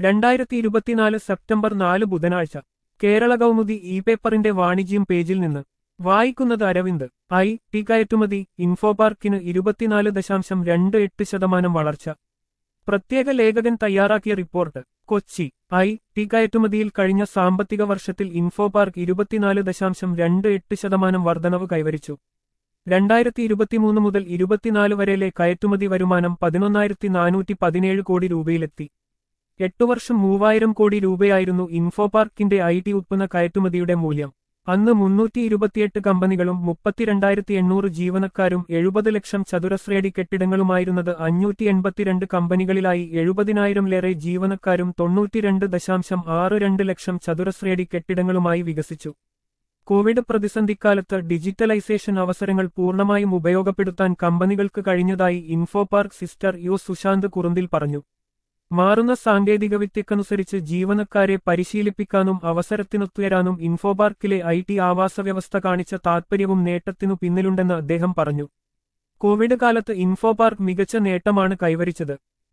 രണ്ടായിരത്തി ഇരുപത്തിനാല് സെപ്റ്റംബർ നാല് ബുധനാഴ്ച കേരള കൗമുദി ഇ പേപ്പറിന്റെ വാണിജ്യം പേജിൽ നിന്ന് വായിക്കുന്നത് അരവിന്ദ് ഐ ടി കയറ്റുമതി ഇൻഫോപാർക്കിന് ഇരുപത്തിനാല് ദശാംശം രണ്ട് എട്ട് ശതമാനം വളർച്ച പ്രത്യേക ലേഖകൻ തയ്യാറാക്കിയ റിപ്പോർട്ട് കൊച്ചി ഐ ടി കയറ്റുമതിയിൽ കഴിഞ്ഞ സാമ്പത്തിക വർഷത്തിൽ ഇൻഫോപാർക്ക് ഇരുപത്തിനാല് ദശാംശം രണ്ട് എട്ട് ശതമാനം വർധനവ് കൈവരിച്ചു രണ്ടായിരത്തി ഇരുപത്തിമൂന്ന് മുതൽ ഇരുപത്തിനാല് വരെയിലെ കയറ്റുമതി വരുമാനം പതിനൊന്നായിരത്തി നാനൂറ്റി പതിനേഴ് കോടി രൂപയിലെത്തി എട്ടു വർഷം മൂവായിരം കോടി രൂപയായിരുന്നു ഇൻഫോപാർക്കിന്റെ ഐ ടി ഉത്പന്ന കയറ്റുമതിയുടെ മൂല്യം അന്ന് മുന്നൂറ്റി ഇരുപത്തിയെട്ട് കമ്പനികളും മുപ്പത്തിരണ്ടായിരത്തി എണ്ണൂറ് ജീവനക്കാരും എഴുപത് ലക്ഷം ചതുരശ്രയടി കെട്ടിടങ്ങളുമായിരുന്നത് അഞ്ഞൂറ്റി എൺപത്തിരണ്ട് കമ്പനികളിലായി എഴുപതിനായിരംലേറെ ജീവനക്കാരും തൊണ്ണൂറ്റിരണ്ട് ദശാംശം ആറ് രണ്ട് ലക്ഷം ചതുരശ്രയടി കെട്ടിടങ്ങളുമായി വികസിച്ചു കോവിഡ് പ്രതിസന്ധിക്കാലത്ത് ഡിജിറ്റലൈസേഷൻ അവസരങ്ങൾ പൂർണ്ണമായും ഉപയോഗപ്പെടുത്താൻ കമ്പനികൾക്ക് കഴിഞ്ഞതായി ഇൻഫോപാർക്ക് സിസ്റ്റർ യു സുശാന്ത് കുറുന്തിൽ പറഞ്ഞു മാറുന്ന സാങ്കേതികവിദ്യക്കനുസരിച്ച് ജീവനക്കാരെ പരിശീലിപ്പിക്കാനും അവസരത്തിനൊത്തുയരാനും ഇൻഫോപാർക്കിലെ ഐ ടി ആവാസവ്യവസ്ഥ കാണിച്ച താൽപ്പര്യവും നേട്ടത്തിനു പിന്നിലുണ്ടെന്ന് അദ്ദേഹം പറഞ്ഞു കോവിഡ് കാലത്ത് ഇൻഫോപാർക്ക് മികച്ച നേട്ടമാണ് കൈവരിച്ചത്